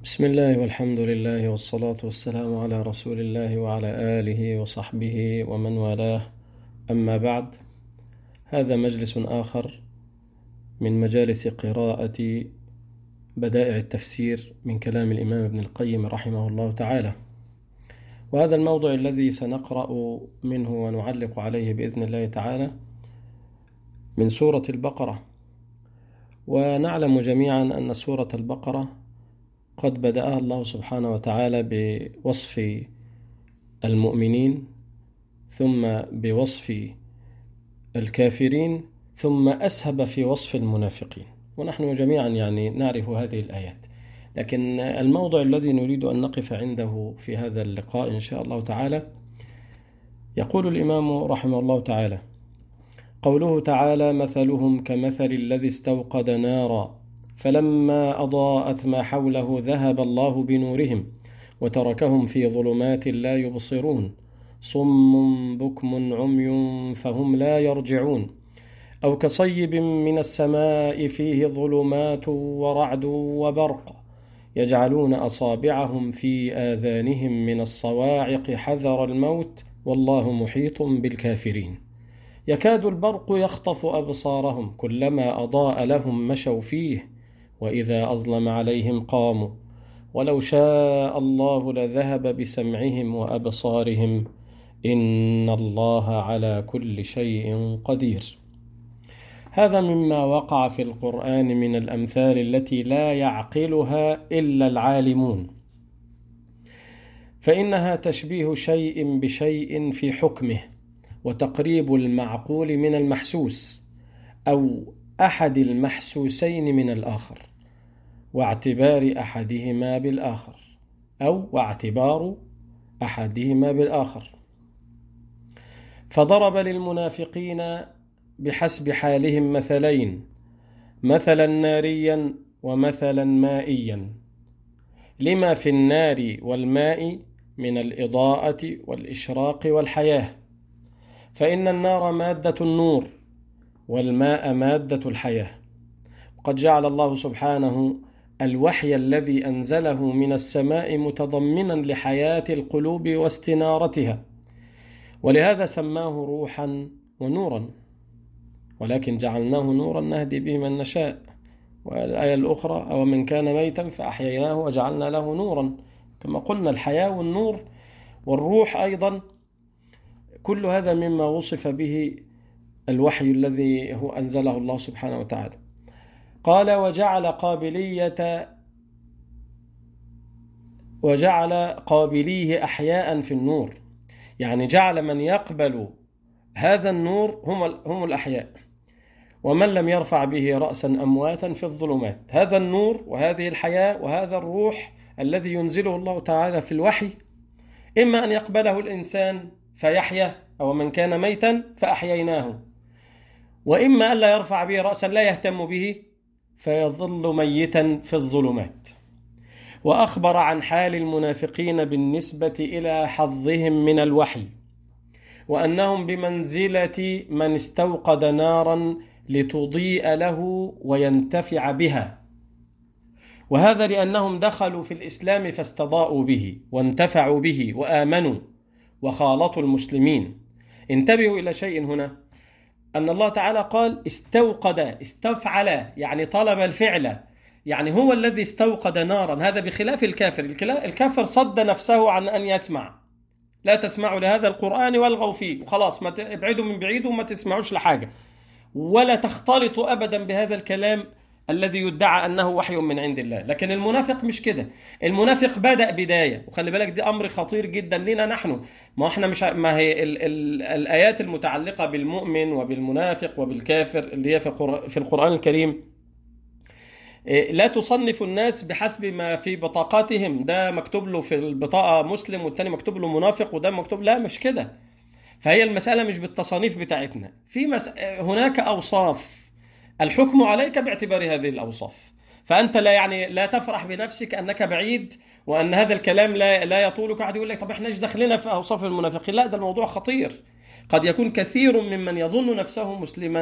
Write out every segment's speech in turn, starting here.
بسم الله والحمد لله والصلاة والسلام على رسول الله وعلى آله وصحبه ومن والاه أما بعد هذا مجلس آخر من مجالس قراءة بدائع التفسير من كلام الإمام ابن القيم رحمه الله تعالى وهذا الموضوع الذي سنقرأ منه ونعلق عليه بإذن الله تعالى من سورة البقرة ونعلم جميعا أن سورة البقرة قد بدأها الله سبحانه وتعالى بوصف المؤمنين ثم بوصف الكافرين ثم أسهب في وصف المنافقين ونحن جميعا يعني نعرف هذه الآيات لكن الموضع الذي نريد أن نقف عنده في هذا اللقاء إن شاء الله تعالى يقول الإمام رحمه الله تعالى قوله تعالى مثلهم كمثل الذي استوقد نارا فلما أضاءت ما حوله ذهب الله بنورهم وتركهم في ظلمات لا يبصرون صم بكم عمي فهم لا يرجعون أو كصيب من السماء فيه ظلمات ورعد وبرق يجعلون أصابعهم في آذانهم من الصواعق حذر الموت والله محيط بالكافرين يكاد البرق يخطف أبصارهم كلما أضاء لهم مشوا فيه واذا اظلم عليهم قاموا ولو شاء الله لذهب بسمعهم وابصارهم ان الله على كل شيء قدير هذا مما وقع في القران من الامثال التي لا يعقلها الا العالمون فانها تشبيه شيء بشيء في حكمه وتقريب المعقول من المحسوس او احد المحسوسين من الاخر واعتبار احدهما بالاخر او واعتبار احدهما بالاخر فضرب للمنافقين بحسب حالهم مثلين مثلا ناريا ومثلا مائيا لما في النار والماء من الاضاءه والاشراق والحياه فان النار ماده النور والماء ماده الحياه وقد جعل الله سبحانه الوحي الذي انزله من السماء متضمنا لحياه القلوب واستنارتها ولهذا سماه روحا ونورا ولكن جعلناه نورا نهدي به من نشاء والآية الأخرى أو من كان ميتا فأحييناه وجعلنا له نورا كما قلنا الحياة والنور والروح أيضا كل هذا مما وصف به الوحي الذي هو أنزله الله سبحانه وتعالى قال وجعل قابلية وجعل قابليه أحياء في النور يعني جعل من يقبل هذا النور هم هم الأحياء ومن لم يرفع به رأسا أمواتا في الظلمات هذا النور وهذه الحياة وهذا الروح الذي ينزله الله تعالى في الوحي إما أن يقبله الإنسان فيحيا أو من كان ميتا فأحييناه وإما ألا يرفع به رأسا لا يهتم به فيظل ميتا في الظلمات واخبر عن حال المنافقين بالنسبه الى حظهم من الوحي وانهم بمنزله من استوقد نارا لتضيء له وينتفع بها وهذا لانهم دخلوا في الاسلام فاستضاءوا به وانتفعوا به وامنوا وخالطوا المسلمين انتبهوا الى شيء هنا أن الله تعالى قال استوقد استفعل يعني طلب الفعل يعني هو الذي استوقد نارا هذا بخلاف الكافر الكافر صد نفسه عن أن يسمع لا تسمعوا لهذا القرآن والغوا فيه وخلاص ما ابعدوا من بعيد وما تسمعوش لحاجة ولا تختلطوا أبدا بهذا الكلام الذي يدعى انه وحي من عند الله لكن المنافق مش كده المنافق بدا بدايه وخلي بالك دي امر خطير جدا لنا نحن ما احنا مش ما هي ال ال الايات المتعلقه بالمؤمن وبالمنافق وبالكافر اللي هي في, في القران الكريم لا تصنف الناس بحسب ما في بطاقاتهم ده مكتوب له في البطاقه مسلم والتاني مكتوب له منافق وده مكتوب لا مش كده فهي المساله مش بالتصانيف بتاعتنا في مس... هناك اوصاف الحكم عليك باعتبار هذه الاوصاف فانت لا يعني لا تفرح بنفسك انك بعيد وان هذا الكلام لا لا يطولك احد يقول لك طب احنا ايش دخلنا في اوصاف المنافقين لا ده الموضوع خطير قد يكون كثير ممن يظن نفسه مسلما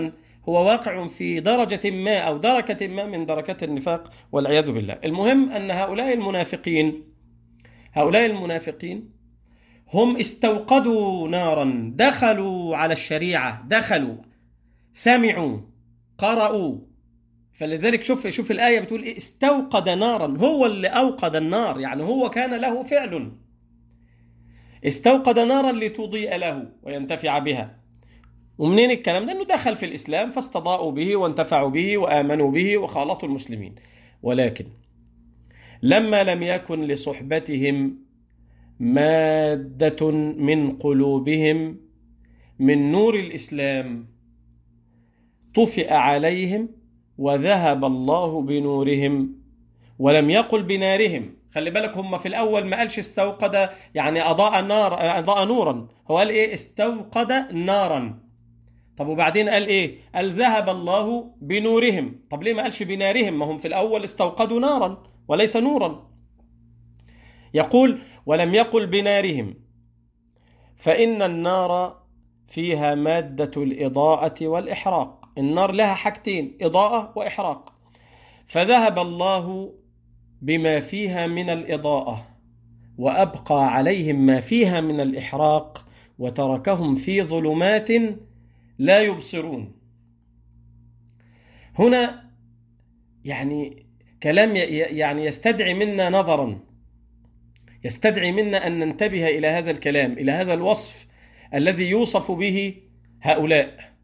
هو واقع في درجة ما أو دركة ما من دركات النفاق والعياذ بالله المهم أن هؤلاء المنافقين هؤلاء المنافقين هم استوقدوا نارا دخلوا على الشريعة دخلوا سمعوا قرأوا فلذلك شوف شوف الآية بتقول إيه استوقد نارا هو اللي أوقد النار يعني هو كان له فعل استوقد نارا لتضيء له وينتفع بها ومنين الكلام ده انه دخل في الاسلام فاستضاءوا به وانتفعوا به وامنوا به وخالطوا المسلمين ولكن لما لم يكن لصحبتهم ماده من قلوبهم من نور الاسلام طفئ عليهم وذهب الله بنورهم ولم يقل بنارهم خلي بالك هم في الاول ما قالش استوقد يعني اضاء النار اضاء نورا هو قال ايه استوقد نارا طب وبعدين قال ايه قال ذهب الله بنورهم طب ليه ما قالش بنارهم ما هم في الاول استوقدوا نارا وليس نورا يقول ولم يقل بنارهم فان النار فيها ماده الاضاءه والاحراق النار لها حاجتين اضاءه واحراق فذهب الله بما فيها من الاضاءه وابقى عليهم ما فيها من الاحراق وتركهم في ظلمات لا يبصرون هنا يعني كلام يعني يستدعي منا نظرا يستدعي منا ان ننتبه الى هذا الكلام الى هذا الوصف الذي يوصف به هؤلاء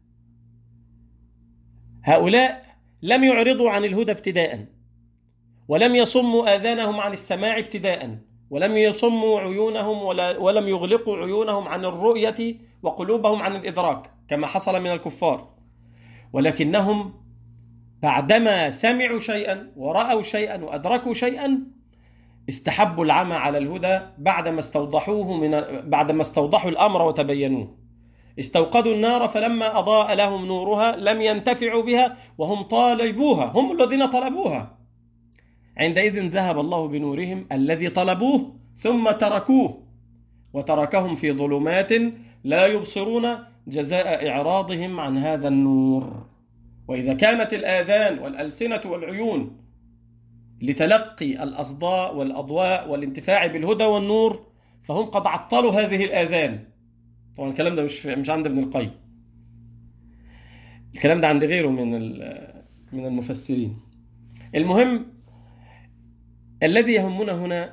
هؤلاء لم يعرضوا عن الهدى ابتداء ولم يصموا اذانهم عن السماع ابتداء ولم يصموا عيونهم ولا ولم يغلقوا عيونهم عن الرؤيه وقلوبهم عن الادراك كما حصل من الكفار ولكنهم بعدما سمعوا شيئا ورأوا شيئا وأدركوا شيئا استحبوا العمى على الهدى بعدما استوضحوه من بعدما استوضحوا الأمر وتبينوه استوقدوا النار فلما أضاء لهم نورها لم ينتفعوا بها وهم طالبوها هم الذين طلبوها عندئذ ذهب الله بنورهم الذي طلبوه ثم تركوه وتركهم في ظلمات لا يبصرون جزاء إعراضهم عن هذا النور وإذا كانت الآذان والألسنة والعيون لتلقي الأصداء والأضواء والانتفاع بالهدى والنور فهم قد عطلوا هذه الآذان طبعا الكلام ده مش مش عند ابن القيم الكلام ده عند غيره من من المفسرين المهم الذي يهمنا هنا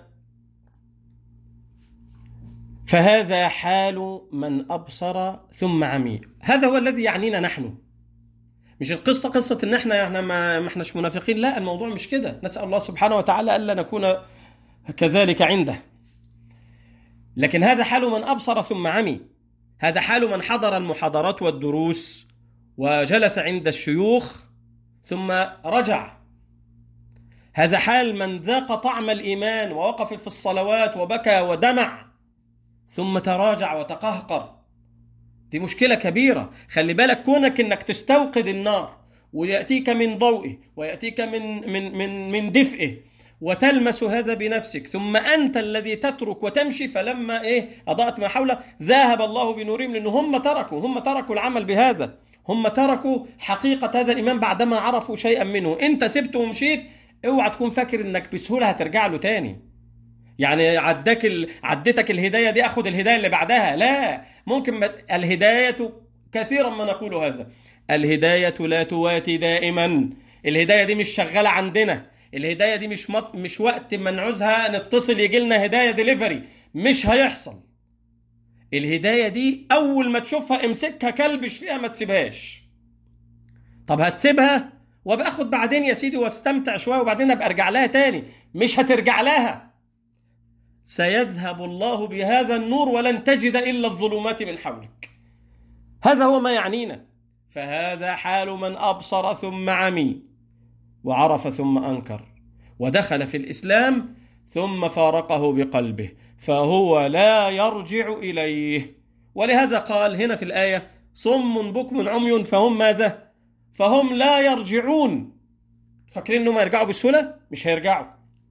فهذا حال من أبصر ثم عمي هذا هو الذي يعنينا نحن مش القصة قصة إن إحنا إحنا ما, ما إحناش منافقين لا الموضوع مش كده نسأل الله سبحانه وتعالى ألا نكون كذلك عنده لكن هذا حال من أبصر ثم عمي هذا حال من حضر المحاضرات والدروس وجلس عند الشيوخ ثم رجع هذا حال من ذاق طعم الإيمان ووقف في الصلوات وبكى ودمع ثم تراجع وتقهقر دي مشكلة كبيرة خلي بالك كونك انك تستوقد النار ويأتيك من ضوئه ويأتيك من من من من دفئه وتلمس هذا بنفسك ثم أنت الذي تترك وتمشي فلما إيه أضاءت ما حولك ذهب الله بنورهم لأن هم تركوا هم تركوا العمل بهذا هم تركوا حقيقة هذا الإيمان بعدما عرفوا شيئا منه أنت سبته ومشيت اوعى تكون فاكر انك بسهولة هترجع له تاني يعني عداك ال... عدتك الهدايه دي اخد الهدايه اللي بعدها لا ممكن ما... الهدايه كثيرا ما نقول هذا الهدايه لا تواتي دائما الهدايه دي مش شغاله عندنا الهدايه دي مش مط... مش وقت ما نعوزها نتصل يجي لنا هدايه ديليفري مش هيحصل الهدايه دي اول ما تشوفها امسكها كلبش فيها ما تسيبهاش طب هتسيبها وباخد بعدين يا سيدي واستمتع شويه وبعدين ابقى ارجع لها تاني مش هترجع لها سيذهب الله بهذا النور ولن تجد الا الظلمات من حولك هذا هو ما يعنينا فهذا حال من ابصر ثم عمي وعرف ثم انكر ودخل في الاسلام ثم فارقه بقلبه فهو لا يرجع اليه ولهذا قال هنا في الايه صم بكم عمي فهم ماذا فهم لا يرجعون فاكرين انهم يرجعوا بسهوله مش هيرجعوا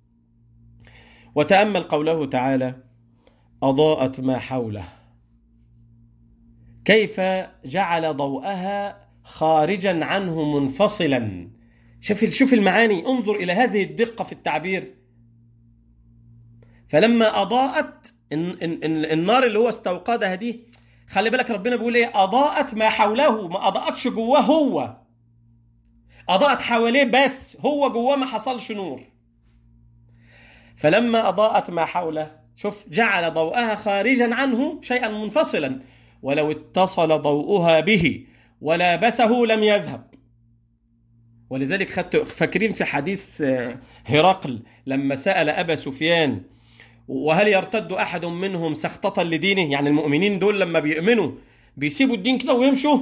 وتامل قوله تعالى اضاءت ما حوله كيف جعل ضوءها خارجا عنه منفصلا شوف شوف المعاني انظر الى هذه الدقه في التعبير فلما اضاءت النار اللي هو استوقدها دي خلي بالك ربنا بيقول ايه اضاءت ما حوله ما اضاءتش جواه هو اضاءت حواليه بس هو جواه ما حصلش نور فلما اضاءت ما حوله شوف جعل ضوءها خارجا عنه شيئا منفصلا ولو اتصل ضوءها به ولابسه لم يذهب ولذلك خدت فاكرين في حديث هرقل لما سأل أبا سفيان وهل يرتد أحد منهم سخطة لدينه يعني المؤمنين دول لما بيؤمنوا بيسيبوا الدين كده ويمشوا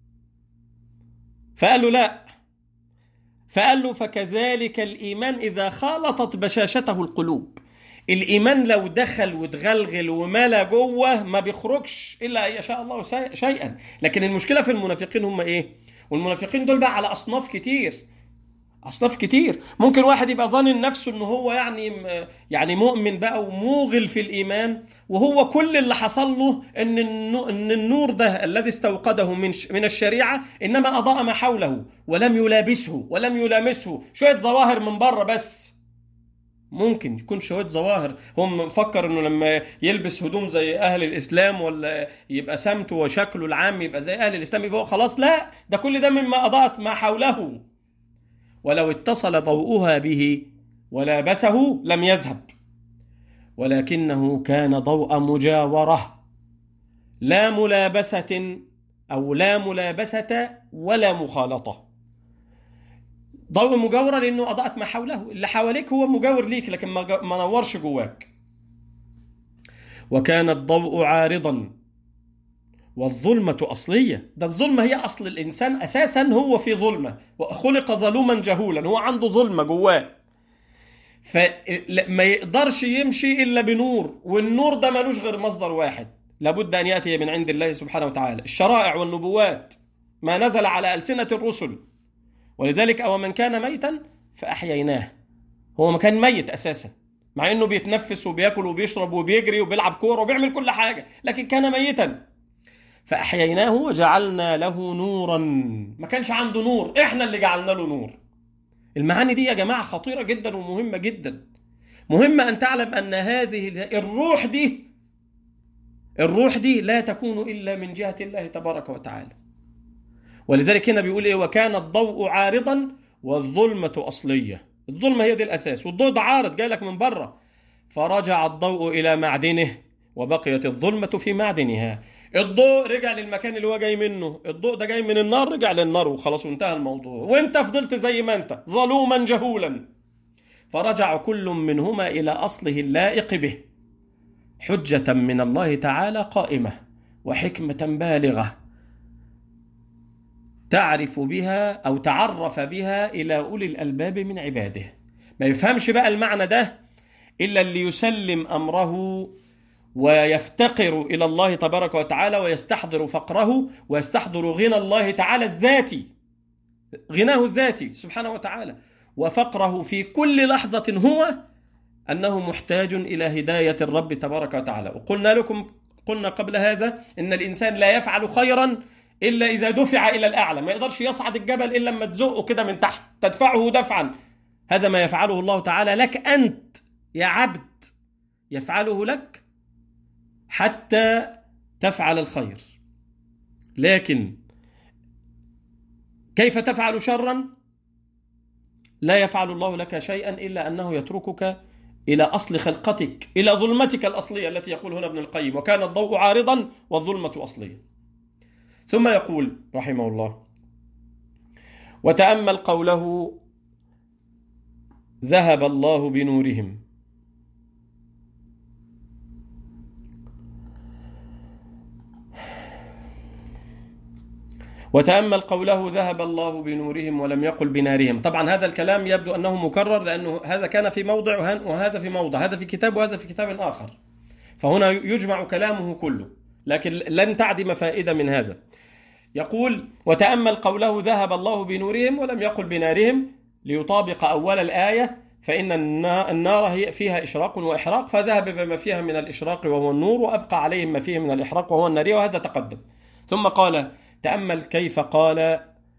فقال له لا فقال له فكذلك الإيمان إذا خالطت بشاشته القلوب الإيمان لو دخل وتغلغل وملا جوه ما بيخرجش إلا أن يشاء الله شيئا لكن المشكلة في المنافقين هم إيه والمنافقين دول بقى على أصناف كتير اصناف كتير ممكن واحد يبقى ظانن نفسه ان هو يعني يعني مؤمن بقى وموغل في الايمان وهو كل اللي حصل له ان ان النور ده الذي استوقده من من الشريعه انما اضاء ما حوله ولم يلابسه ولم يلامسه شويه ظواهر من بره بس ممكن يكون شويه ظواهر هو مفكر انه لما يلبس هدوم زي اهل الاسلام ولا يبقى سمته وشكله العام يبقى زي اهل الاسلام يبقى هو خلاص لا ده كل ده مما اضاءت ما حوله ولو اتصل ضوءها به ولابسه لم يذهب ولكنه كان ضوء مجاوره لا ملابسه او لا ملابسه ولا مخالطه ضوء مجاورة لأنه أضاءت ما حوله اللي حواليك هو مجاور ليك لكن ما نورش جواك وكان الضوء عارضا والظلمة أصلية ده الظلمة هي أصل الإنسان أساسا هو في ظلمة وخلق ظلوما جهولا هو عنده ظلمة جواه فما يقدرش يمشي إلا بنور والنور ده ملوش غير مصدر واحد لابد أن يأتي من عند الله سبحانه وتعالى الشرائع والنبوات ما نزل على ألسنة الرسل ولذلك أو من كان ميتا فأحييناه هو ما كان ميت أساسا مع انه بيتنفس وبياكل وبيشرب وبيجري وبيلعب كوره وبيعمل كل حاجه لكن كان ميتا فأحييناه وجعلنا له نورا ما كانش عنده نور احنا اللي جعلنا له نور المعاني دي يا جماعة خطيرة جدا ومهمة جدا مهمة أن تعلم أن هذه الروح دي الروح دي لا تكون إلا من جهة الله تبارك وتعالى ولذلك هنا بيقول إيه وكان الضوء عارضا والظلمة أصلية الظلمة هي دي الأساس والضوء ده عارض جاي لك من بره فرجع الضوء إلى معدنه وبقيت الظلمة في معدنها الضوء رجع للمكان اللي هو جاي منه الضوء ده جاي من النار رجع للنار وخلاص وانتهى الموضوع وانت فضلت زي ما انت ظلوما جهولا فرجع كل منهما إلى أصله اللائق به حجة من الله تعالى قائمة وحكمة بالغة تعرف بها أو تعرف بها إلى أولي الألباب من عباده ما يفهمش بقى المعنى ده إلا اللي يسلم أمره ويفتقر الى الله تبارك وتعالى ويستحضر فقره ويستحضر غنى الله تعالى الذاتي غناه الذاتي سبحانه وتعالى وفقره في كل لحظه هو انه محتاج الى هدايه الرب تبارك وتعالى وقلنا لكم قلنا قبل هذا ان الانسان لا يفعل خيرا الا اذا دفع الى الاعلى ما يقدرش يصعد الجبل الا لما تزقه كده من تحت تدفعه دفعا هذا ما يفعله الله تعالى لك انت يا عبد يفعله لك حتى تفعل الخير لكن كيف تفعل شرا لا يفعل الله لك شيئا الا انه يتركك الى اصل خلقتك الى ظلمتك الاصليه التي يقول هنا ابن القيم وكان الضوء عارضا والظلمه اصليه ثم يقول رحمه الله وتامل قوله ذهب الله بنورهم وتأمل قوله ذهب الله بنورهم ولم يقل بنارهم طبعا هذا الكلام يبدو أنه مكرر لأنه هذا كان في موضع وهذا في موضع هذا في كتاب وهذا في كتاب آخر فهنا يجمع كلامه كله لكن لن تعدم فائدة من هذا يقول وتأمل قوله ذهب الله بنورهم ولم يقل بنارهم ليطابق أول الآية فإن النار هي فيها إشراق وإحراق فذهب بما فيها من الإشراق وهو النور وأبقى عليهم ما فيه من الإحراق وهو النار وهذا تقدم ثم قال تأمل كيف قال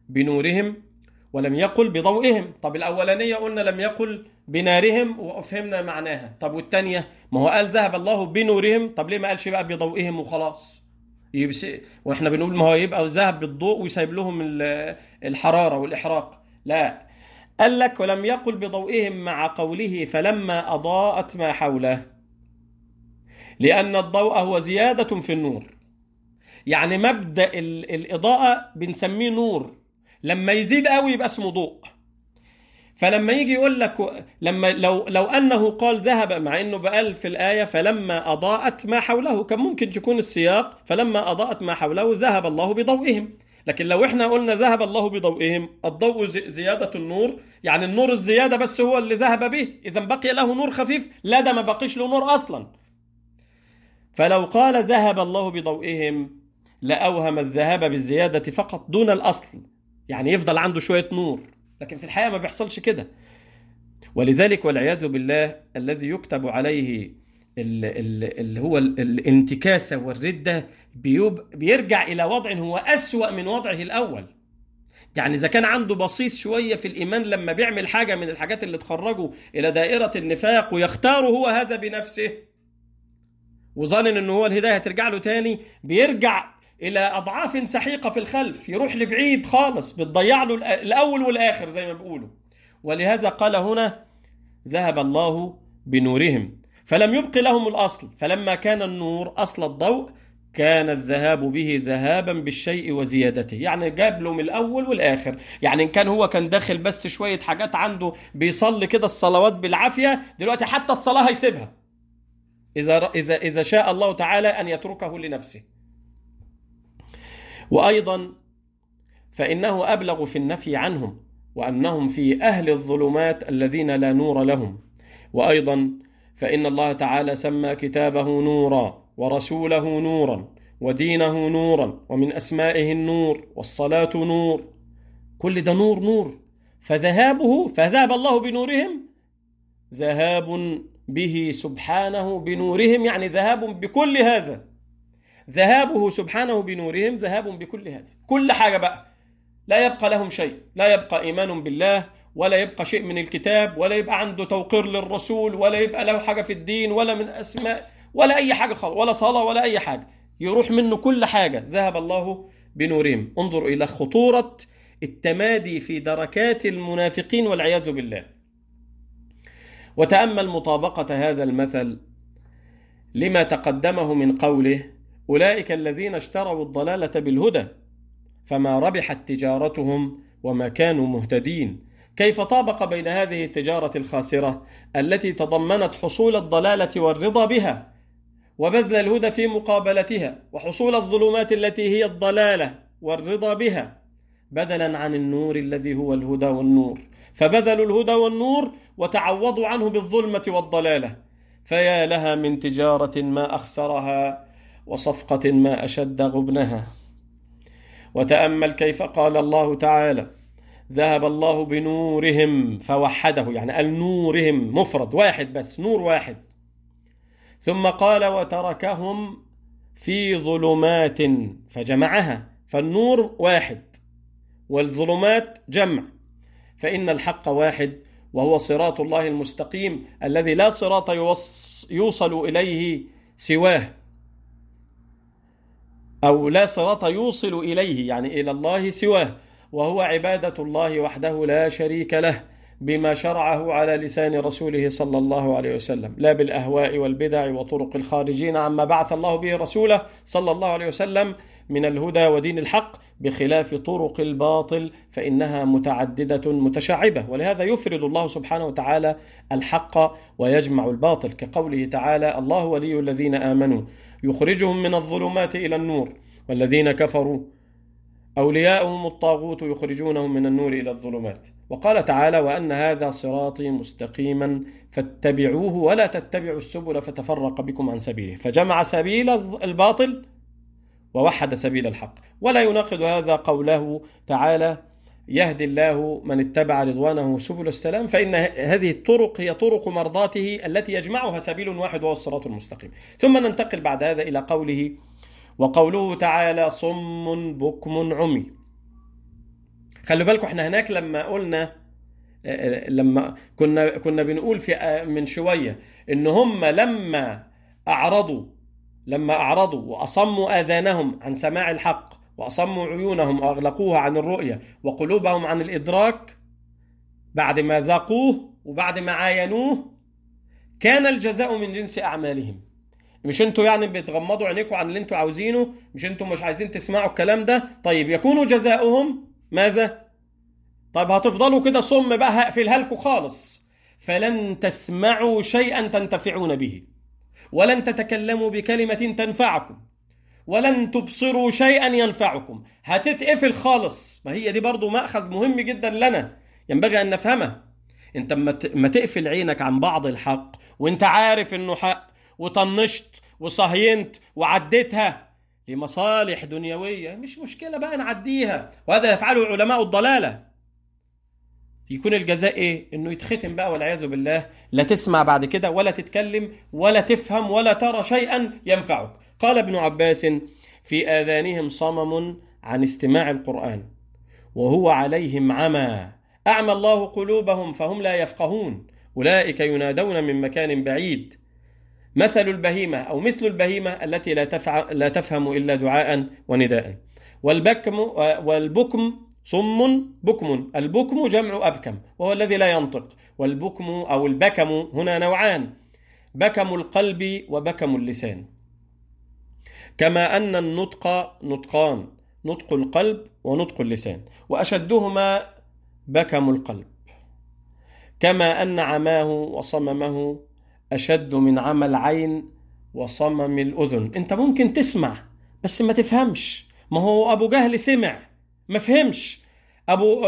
بنورهم ولم يقل بضوئهم طب الأولانية قلنا لم يقل بنارهم وفهمنا معناها طب والتانية ما هو قال ذهب الله بنورهم طب ليه ما قالش بقى بضوئهم وخلاص يبس... واحنا بنقول ما هو يبقى ذهب بالضوء ويسيب لهم ال- الحرارة والإحراق لا قال لك ولم يقل بضوئهم مع قوله فلما أضاءت ما حوله لأن الضوء هو زيادة في النور يعني مبدأ ال- الإضاءة بنسميه نور لما يزيد قوي يبقى اسمه ضوء فلما يجي يقول لك لما لو لو انه قال ذهب مع انه بقال في الايه فلما اضاءت ما حوله كان ممكن تكون السياق فلما اضاءت ما حوله ذهب الله بضوئهم لكن لو احنا قلنا ذهب الله بضوئهم الضوء زي- زياده النور يعني النور الزياده بس هو اللي ذهب به اذا بقي له نور خفيف لا ده ما بقيش له نور اصلا فلو قال ذهب الله بضوئهم لاوهم الذهاب بالزياده فقط دون الاصل يعني يفضل عنده شويه نور لكن في الحقيقه ما بيحصلش كده ولذلك والعياذ بالله الذي يكتب عليه ال- ال- اللي هو ال- الانتكاسه والرده بيب- بيرجع الى وضع هو اسوا من وضعه الاول يعني اذا كان عنده بصيص شويه في الايمان لما بيعمل حاجه من الحاجات اللي تخرجه الى دائره النفاق ويختاره هو هذا بنفسه وظن ان هو الهدايه هترجع له تاني بيرجع الى اضعاف سحيقه في الخلف يروح لبعيد خالص بتضيع له الأ- الاول والاخر زي ما بيقولوا ولهذا قال هنا ذهب الله بنورهم فلم يبق لهم الاصل فلما كان النور اصل الضوء كان الذهاب به ذهابا بالشيء وزيادته يعني جاب له من الاول والاخر يعني ان كان هو كان داخل بس شويه حاجات عنده بيصلي كده الصلوات بالعافيه دلوقتي حتى الصلاه هيسيبها اذا اذا اذا شاء الله تعالى ان يتركه لنفسه وايضا فانه ابلغ في النفي عنهم وانهم في اهل الظلمات الذين لا نور لهم وايضا فان الله تعالى سمى كتابه نورا ورسوله نورا ودينه نورا ومن اسمائه النور والصلاه نور كل ده نور نور فذهابه فذهب الله بنورهم ذهاب به سبحانه بنورهم يعني ذهاب بكل هذا ذهابه سبحانه بنورهم ذهاب بكل هذا كل حاجة بقى لا يبقى لهم شيء لا يبقى إيمان بالله ولا يبقى شيء من الكتاب ولا يبقى عنده توقير للرسول ولا يبقى له حاجة في الدين ولا من أسماء ولا أي حاجة خالص ولا صلاة ولا أي حاجة يروح منه كل حاجة ذهب الله بنورهم انظر إلى خطورة التمادي في دركات المنافقين والعياذ بالله وتأمل مطابقة هذا المثل لما تقدمه من قوله أولئك الذين اشتروا الضلالة بالهدى فما ربحت تجارتهم وما كانوا مهتدين كيف طابق بين هذه التجارة الخاسرة التي تضمنت حصول الضلالة والرضا بها وبذل الهدى في مقابلتها وحصول الظلمات التي هي الضلالة والرضا بها بدلا عن النور الذي هو الهدى والنور فبذلوا الهدى والنور وتعوضوا عنه بالظلمة والضلالة فيا لها من تجارة ما أخسرها وصفقة ما أشد غبنها وتأمل كيف قال الله تعالى ذهب الله بنورهم فوحده يعني قال نورهم مفرد واحد بس نور واحد ثم قال وتركهم في ظلمات فجمعها فالنور واحد والظلمات جمع فإن الحق واحد وهو صراط الله المستقيم الذي لا صراط يوصل إليه سواه أو لا صراط يوصل إليه يعني إلى الله سواه وهو عبادة الله وحده لا شريك له بما شرعه على لسان رسوله صلى الله عليه وسلم لا بالأهواء والبدع وطرق الخارجين عما بعث الله به رسوله صلى الله عليه وسلم من الهدى ودين الحق بخلاف طرق الباطل فإنها متعددة متشعبة ولهذا يفرد الله سبحانه وتعالى الحق ويجمع الباطل كقوله تعالى الله ولي الذين آمنوا يخرجهم من الظلمات إلى النور والذين كفروا أولياؤهم الطاغوت يخرجونهم من النور إلى الظلمات وقال تعالى وأن هذا صراطي مستقيما فاتبعوه ولا تتبعوا السبل فتفرق بكم عن سبيله فجمع سبيل الباطل ووحد سبيل الحق ولا يناقض هذا قوله تعالى يهدي الله من اتبع رضوانه سبل السلام فإن هذه الطرق هي طرق مرضاته التي يجمعها سبيل واحد وهو الصراط المستقيم ثم ننتقل بعد هذا إلى قوله وقوله تعالى صم بكم عمي خلوا بالكم احنا هناك لما قلنا لما كنا كنا بنقول في من شويه ان هم لما اعرضوا لما اعرضوا واصموا اذانهم عن سماع الحق واصموا عيونهم واغلقوها عن الرؤيه وقلوبهم عن الادراك بعد ما ذاقوه وبعد ما عاينوه كان الجزاء من جنس اعمالهم مش انتوا يعني بتغمضوا عينيكم عن اللي انتوا عاوزينه مش انتوا مش عايزين تسمعوا الكلام ده طيب يكون جزاؤهم ماذا طيب هتفضلوا كده صم بقى هقفلها لكم خالص فلن تسمعوا شيئا تنتفعون به ولن تتكلموا بكلمة تنفعكم ولن تبصروا شيئا ينفعكم هتتقفل خالص ما هي دي برضو مأخذ مهم جدا لنا ينبغي أن نفهمه انت ما تقفل عينك عن بعض الحق وانت عارف انه حق وطنشت وصهينت وعديتها لمصالح دنيوية مش مشكلة بقى نعديها وهذا يفعله علماء الضلالة يكون الجزاء ايه انه يتختم بقى والعياذ بالله لا تسمع بعد كده ولا تتكلم ولا تفهم ولا ترى شيئا ينفعك قال ابن عباس في اذانهم صمم عن استماع القران وهو عليهم عمى اعمى الله قلوبهم فهم لا يفقهون اولئك ينادون من مكان بعيد مثل البهيمه او مثل البهيمه التي لا تفع لا تفهم الا دعاء ونداء والبكم والبكم صم بكم البكم جمع أبكم وهو الذي لا ينطق والبكم أو البكم هنا نوعان بكم القلب وبكم اللسان كما أن النطق نطقان نطق القلب ونطق اللسان وأشدهما بكم القلب كما أن عماه وصممه أشد من عمى العين وصمم الأذن أنت ممكن تسمع بس ما تفهمش ما هو أبو جهل سمع ما فهمش ابو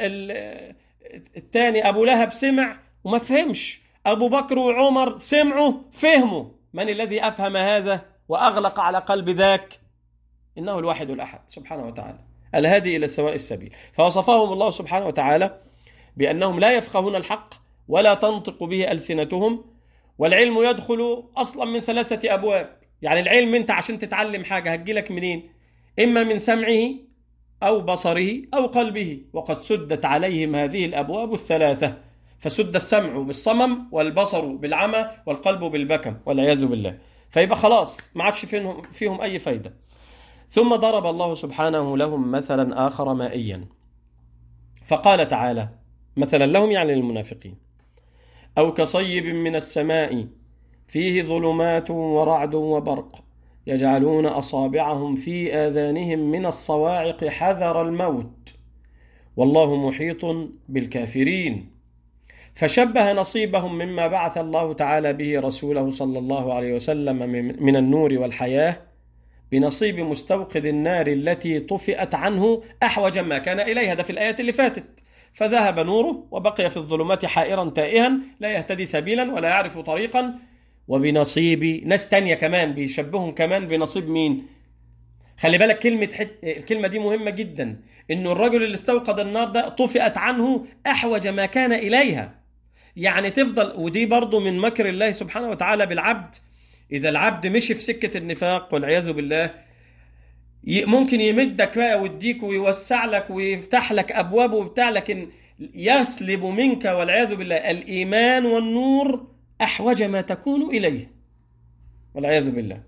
الثاني ابو لهب سمع وما فهمش ابو بكر وعمر سمعوا فهموا من الذي افهم هذا واغلق على قلب ذاك انه الواحد الاحد سبحانه وتعالى الهادي الى سواء السبيل فوصفهم الله سبحانه وتعالى بانهم لا يفقهون الحق ولا تنطق به السنتهم والعلم يدخل اصلا من ثلاثه ابواب يعني العلم انت عشان تتعلم حاجه هتجيلك منين اما من سمعه أو بصره أو قلبه وقد سدت عليهم هذه الأبواب الثلاثة فسد السمع بالصمم والبصر بالعمى والقلب بالبكم والعياذ بالله فيبقى خلاص ما عادش فيهم, فيهم أي فايدة ثم ضرب الله سبحانه لهم مثلا آخر مائيا فقال تعالى مثلا لهم يعني للمنافقين أو كصيب من السماء فيه ظلمات ورعد وبرق يجعلون اصابعهم في اذانهم من الصواعق حذر الموت والله محيط بالكافرين فشبه نصيبهم مما بعث الله تعالى به رسوله صلى الله عليه وسلم من النور والحياه بنصيب مستوقد النار التي طفئت عنه احوج ما كان اليها ده في الايات اللي فاتت فذهب نوره وبقي في الظلمات حائرا تائها لا يهتدي سبيلا ولا يعرف طريقا وبنصيب ناس تانية كمان بيشبههم كمان بنصيب مين خلي بالك كلمة حت... الكلمة دي مهمة جدا إنه الرجل اللي استوقد النار ده طفئت عنه أحوج ما كان إليها يعني تفضل ودي برضو من مكر الله سبحانه وتعالى بالعبد إذا العبد مشي في سكة النفاق والعياذ بالله ممكن يمدك بقى ويديك ويوسع لك ويفتح لك أبوابه وبتاع لكن يسلب منك والعياذ بالله الإيمان والنور احوج ما تكون اليه والعياذ بالله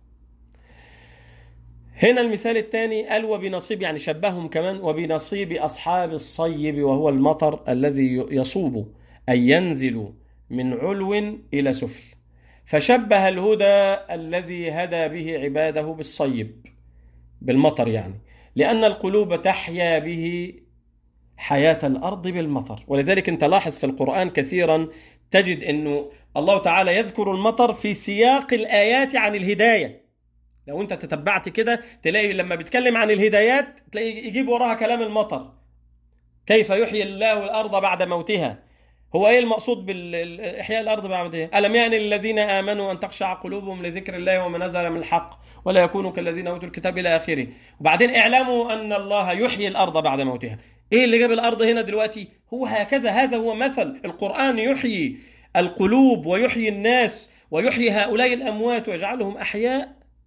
هنا المثال الثاني قال وبنصيب يعني شبههم كمان وبنصيب اصحاب الصيب وهو المطر الذي يصوب اي ينزل من علو الى سفل فشبه الهدى الذي هدى به عباده بالصيب بالمطر يعني لان القلوب تحيا به حياه الارض بالمطر ولذلك انت لاحظ في القران كثيرا تجد انه الله تعالى يذكر المطر في سياق الايات عن الهدايه لو انت تتبعت كده تلاقي لما بيتكلم عن الهدايات تلاقي يجيب وراها كلام المطر كيف يحيي الله الارض بعد موتها هو ايه المقصود باحياء الارض بعد موتها الم يعني للذين امنوا ان تخشع قلوبهم لذكر الله وما نزل من الحق ولا يكونوا كالذين اوتوا الكتاب الى اخره وبعدين اعلموا ان الله يحيي الارض بعد موتها ايه اللي جاب الارض هنا دلوقتي هو هكذا هذا هو مثل القران يحيي القلوب ويحيي الناس ويحيي هؤلاء الاموات ويجعلهم احياء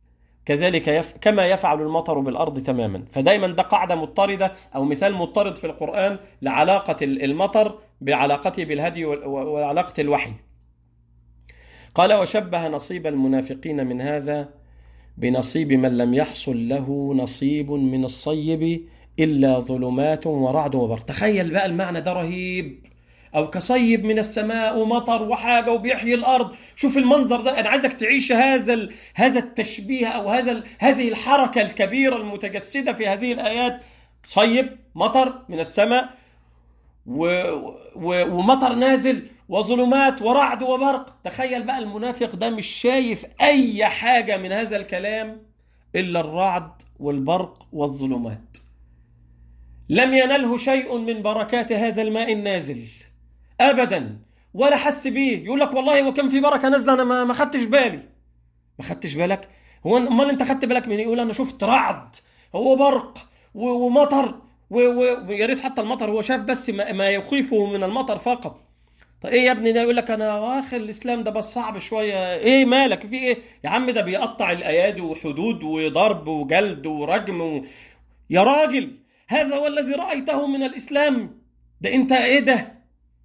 كذلك يف... كما يفعل المطر بالارض تماما فدايما ده قاعده مضطرده او مثال مضطرد في القران لعلاقه المطر بعلاقته بالهدي وعلاقه الوحي قال وشبه نصيب المنافقين من هذا بنصيب من لم يحصل له نصيب من الصيب الا ظلمات ورعد وبرق تخيل بقى المعنى ده رهيب او كصيب من السماء ومطر وحاجه وبيحيي الارض شوف المنظر ده انا عايزك تعيش هذا ال... هذا التشبيه او هذا ال... هذه الحركه الكبيره المتجسده في هذه الايات صيب مطر من السماء و... و... ومطر نازل وظلمات ورعد وبرق تخيل بقى المنافق ده مش شايف اي حاجه من هذا الكلام الا الرعد والبرق والظلمات لم ينله شيء من بركات هذا الماء النازل ابدا ولا حس بيه يقول لك والله هو كان في بركه نازله انا ما ما خدتش بالي ما خدتش بالك هو امال انت خدت بالك من يقول انا شفت رعد هو برق ومطر ويا ريت حتى المطر هو شاف بس ما يخيفه من المطر فقط طيب ايه يا ابني ده يقول لك انا واخر الاسلام ده بس صعب شويه ايه مالك في ايه يا عم ده بيقطع الايادي وحدود وضرب وجلد ورجم و... يا راجل هذا هو الذي رايته من الاسلام ده انت ايه ده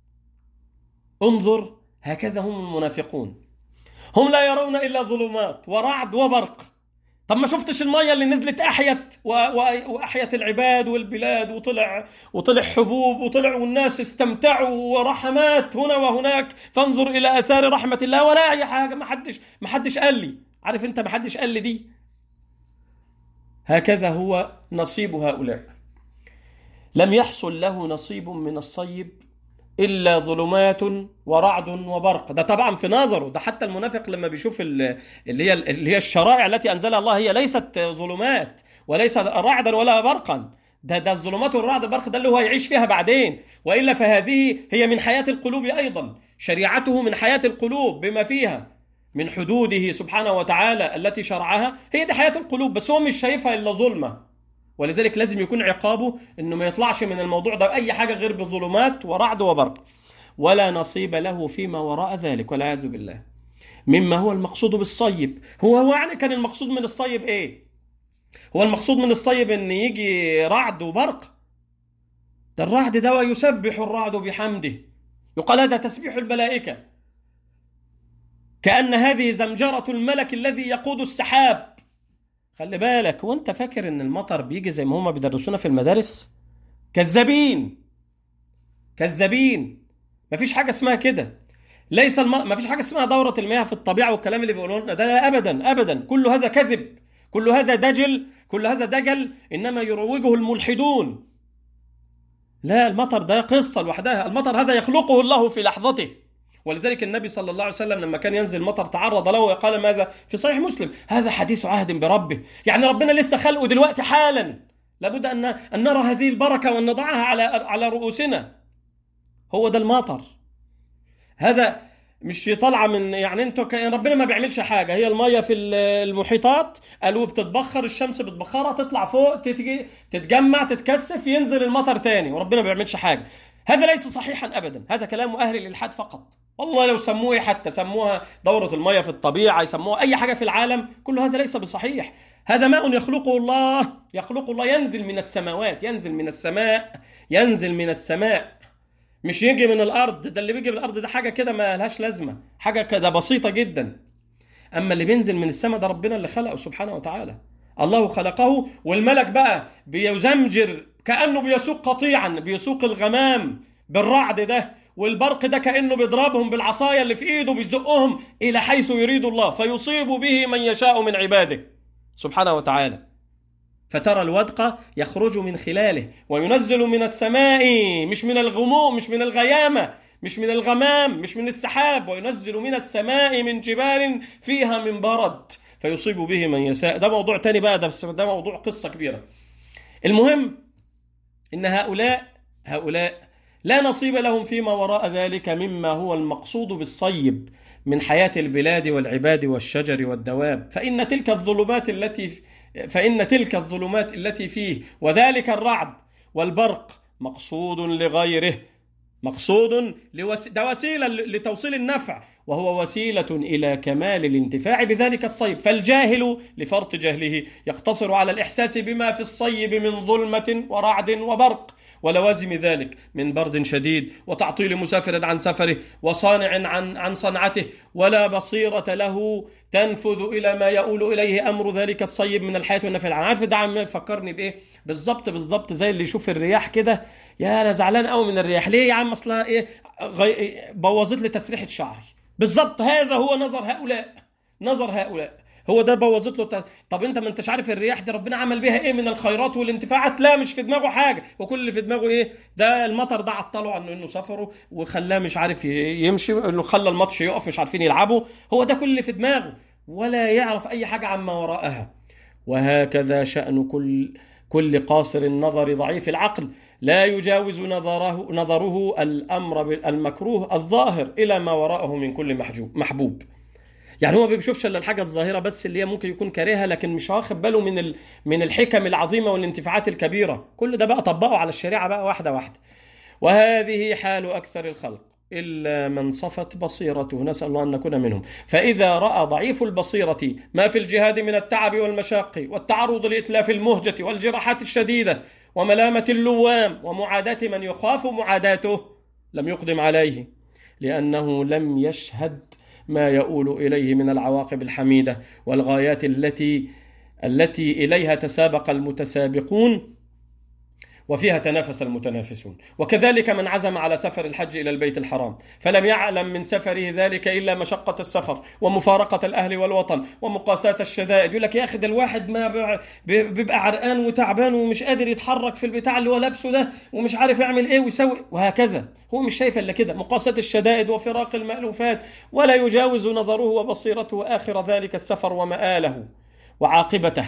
انظر هكذا هم المنافقون هم لا يرون الا ظلمات ورعد وبرق طب ما شفتش الميه اللي نزلت احيت واحيت العباد والبلاد وطلع وطلع حبوب وطلع والناس استمتعوا ورحمات هنا وهناك فانظر الى اثار رحمه الله ولا اي حاجه ما حدش ما حدش قال لي عارف انت ما حدش قال لي دي هكذا هو نصيب هؤلاء لم يحصل له نصيب من الصيب الا ظلمات ورعد وبرق ده طبعا في نظره ده حتى المنافق لما بيشوف اللي هي اللي هي الشرائع التي انزلها الله هي ليست ظلمات وليس رعدا ولا برقا ده ده الظلمات والرعد والبرق ده اللي هو يعيش فيها بعدين والا فهذه هي من حياه القلوب ايضا شريعته من حياه القلوب بما فيها من حدوده سبحانه وتعالى التي شرعها هي دي حياه القلوب بس هو مش شايفها الا ظلمه ولذلك لازم يكون عقابه انه ما يطلعش من الموضوع ده اي حاجه غير بظلمات ورعد وبرق ولا نصيب له فيما وراء ذلك والعياذ بالله مما هو المقصود بالصيب هو هو يعني كان المقصود من الصيب ايه هو المقصود من الصيب ان يجي رعد وبرق ده الرعد ده ويسبح الرعد بحمده يقال هذا تسبيح الملائكه كأن هذه زمجرة الملك الذي يقود السحاب خلي بالك وانت فاكر ان المطر بيجي زي ما هما بيدرسونا في المدارس كذابين كذابين مفيش حاجه اسمها كده ليس الم... مفيش حاجه اسمها دوره المياه في الطبيعه والكلام اللي بيقولوا لنا ده لا ابدا ابدا كل هذا كذب كل هذا دجل كل هذا دجل انما يروجه الملحدون لا المطر ده قصه لوحدها المطر هذا يخلقه الله في لحظته ولذلك النبي صلى الله عليه وسلم لما كان ينزل مطر تعرض له وقال ماذا في صحيح مسلم هذا حديث عهد بربه يعني ربنا لسه خلقه دلوقتي حالا لابد ان ان نرى هذه البركه وان نضعها على على رؤوسنا هو ده المطر هذا مش طالعه من يعني انتوا ربنا ما بيعملش حاجه هي الميه في المحيطات قالوا بتتبخر الشمس بتبخرها تطلع فوق تتجي تتجمع تتكثف ينزل المطر تاني وربنا ما بيعملش حاجه هذا ليس صحيحا ابدا هذا كلام اهل الالحاد فقط والله لو سموه حتى سموها دورة المية في الطبيعة يسموها أي حاجة في العالم كل هذا ليس بصحيح هذا ماء يخلقه الله يخلق الله ينزل من السماوات ينزل من السماء ينزل من السماء مش يجي من الأرض ده اللي بيجي من الأرض ده حاجة كده ما لهاش لازمة حاجة كده بسيطة جدا أما اللي بينزل من السماء ده ربنا اللي خلقه سبحانه وتعالى الله خلقه والملك بقى بيزمجر كأنه بيسوق قطيعا بيسوق الغمام بالرعد ده والبرق ده كأنه بيضربهم بالعصاية اللي في إيده بيزقهم إلى حيث يريد الله فيصيب به من يشاء من عباده سبحانه وتعالى فترى الودق يخرج من خلاله وينزل من السماء مش من الغموم مش من الغيامة مش من الغمام مش من السحاب وينزل من السماء من جبال فيها من برد فيصيب به من يشاء ده موضوع تاني بقى ده, ده موضوع قصة كبيرة المهم إن هؤلاء هؤلاء لا نصيب لهم فيما وراء ذلك مما هو المقصود بالصيب من حياة البلاد والعباد والشجر والدواب فإن تلك الظلمات التي فإن تلك الظلمات التي فيه وذلك الرعد والبرق مقصود لغيره مقصود لوس... ده وسيله لتوصيل النفع وهو وسيلة إلى كمال الانتفاع بذلك الصيب فالجاهل لفرط جهله يقتصر على الإحساس بما في الصيب من ظلمة ورعد وبرق ولوازم ذلك من برد شديد وتعطيل مسافر عن سفره وصانع عن عن صنعته ولا بصيرة له تنفذ إلى ما يؤول إليه أمر ذلك الصيب من الحياة والنفع العام عارف ده عم فكرني بإيه بالظبط بالظبط زي اللي يشوف الرياح كده يا أنا زعلان قوي من الرياح ليه يا عم أصلها إيه غي... بوظت لي تسريحة شعري بالظبط هذا هو نظر هؤلاء نظر هؤلاء هو ده بوظت له ت... طب انت ما انتش عارف الرياح دي ربنا عمل بيها ايه من الخيرات والانتفاعات لا مش في دماغه حاجه وكل اللي في دماغه ايه ده المطر ده عطله عنه انه سفره وخلاه مش عارف يمشي انه خلى الماتش يقف مش عارفين يلعبوا هو ده كل اللي في دماغه ولا يعرف اي حاجه عما وراءها وهكذا شان كل كل قاصر النظر ضعيف العقل لا يجاوز نظره نظره الامر المكروه الظاهر الى ما وراءه من كل محجوب محبوب يعني هو ما بيشوفش الا الحاجه الظاهره بس اللي هي ممكن يكون كارهها لكن مش واخد باله من ال... من الحكم العظيمه والانتفاعات الكبيره كل ده بقى طبقه على الشريعه بقى واحده واحده وهذه حال اكثر الخلق إلا من صفت بصيرته نسأل الله أن نكون منهم فإذا رأى ضعيف البصيرة ما في الجهاد من التعب والمشاق والتعرض لإتلاف المهجة والجراحات الشديدة وملامة اللوام ومعاداة من يخاف معاداته لم يقدم عليه لأنه لم يشهد ما يؤول اليه من العواقب الحميده والغايات التي التي اليها تسابق المتسابقون وفيها تنافس المتنافسون وكذلك من عزم على سفر الحج الى البيت الحرام فلم يعلم من سفره ذلك الا مشقه السفر ومفارقه الاهل والوطن ومقاساه الشدائد يقول لك يا اخي ده الواحد ما بيبقى عرقان وتعبان ومش قادر يتحرك في البتاع اللي هو لابسه ده ومش عارف يعمل ايه ويسوي وهكذا هو مش شايف الا كده مقاساه الشدائد وفراق المالوفات ولا يجاوز نظره وبصيرته اخر ذلك السفر ومآله وعاقبته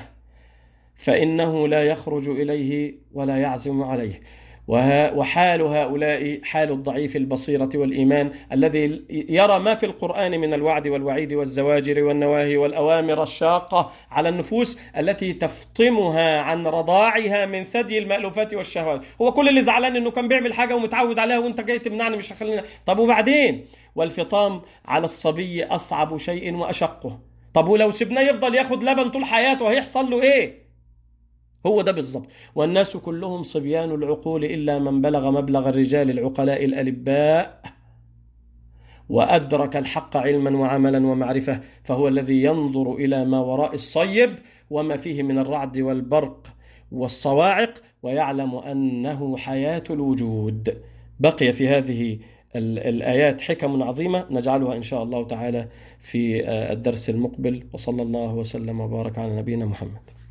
فإنه لا يخرج إليه ولا يعزم عليه وحال هؤلاء حال الضعيف البصيرة والإيمان الذي يرى ما في القرآن من الوعد والوعيد والزواجر والنواهي والأوامر الشاقة على النفوس التي تفطمها عن رضاعها من ثدي المألوفات والشهوات هو كل اللي زعلان انه كان بيعمل حاجة ومتعود عليها وانت جاي تمنعني مش هخلينا طب وبعدين والفطام على الصبي أصعب شيء وأشقه طب ولو سبناه يفضل ياخد لبن طول حياته هيحصل له ايه هو ده بالظبط والناس كلهم صبيان العقول إلا من بلغ مبلغ الرجال العقلاء الألباء وأدرك الحق علما وعملا ومعرفة فهو الذي ينظر إلى ما وراء الصيب وما فيه من الرعد والبرق والصواعق ويعلم أنه حياة الوجود بقي في هذه الآيات حكم عظيمة نجعلها إن شاء الله تعالى في الدرس المقبل وصلى الله وسلم وبارك على نبينا محمد